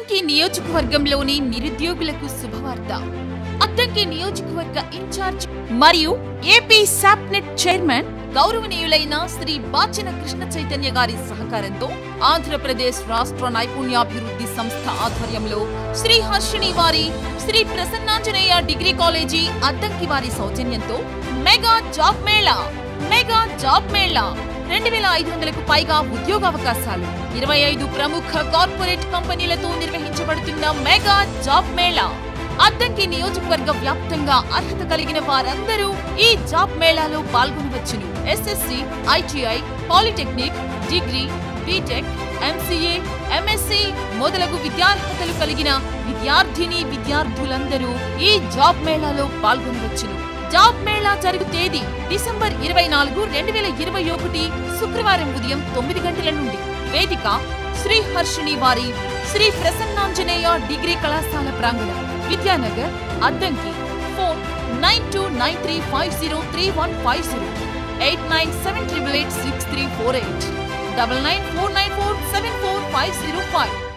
అద్దంకి నియోజకవర్గంలోని నిరుద్యోగులకు శుభవార్త అద్దంకి నియోజకవర్గ ఇన్ఛార్జ్ మరియు ఏపీ సాప్నెట్ చైర్మన్ గౌరవనీయులైన శ్రీ బాచిన కృష్ణ చైతన్య గారి సహకారంతో ఆంధ్రప్రదేశ్ రాష్ట్ర నైపుణ్యాభివృద్ధి సంస్థ ఆధ్వర్యంలో శ్రీ హర్షిణి వారి శ్రీ ప్రసన్నాంజనేయ డిగ్రీ కాలేజీ అద్దంకి వారి సౌజన్యంతో mega job mela mega job mela రెండు వేల ఐదు వందలకు పైగా ఉద్యోగావకాశాలు ఇరవై ఐదు ప్రముఖ కార్పొరేట్ కంపెనీలతో నిర్వహించబడుతున్న మెగా జాబ్ మేళా అద్దంకి నియోజకవర్గ వ్యాప్తంగా అర్హత కలిగిన వారందరూ ఈ జాబ్ మేళాలో పాల్గొనవచ్చును SSC ITI polytechnic degree BTech MCA MSc మొదలగు విద్యార్హతలు కలిగిన విద్యార్థిని విద్యార్థులందరూ ఈ జాబ్ మేళాలో పాల్గొనవచ్చును జాబ్ మేళా జరుగు తేదీ డిసెంబర్ ఇరవై నాలుగు రెండు వేల ఇరవై ఒకటి శుక్రవారం ఉదయం తొమ్మిది గంటల నుండి వేదిక శ్రీ హర్షిణి వారి శ్రీ ప్రసన్నాంజనేయ డిగ్రీ కళాశాల ప్రాంగణం Vidyanagar Addanki phone nine two nine three five zero three one five zero eight nine seven triple eight six three four eight double nine four nine four seven four five zero five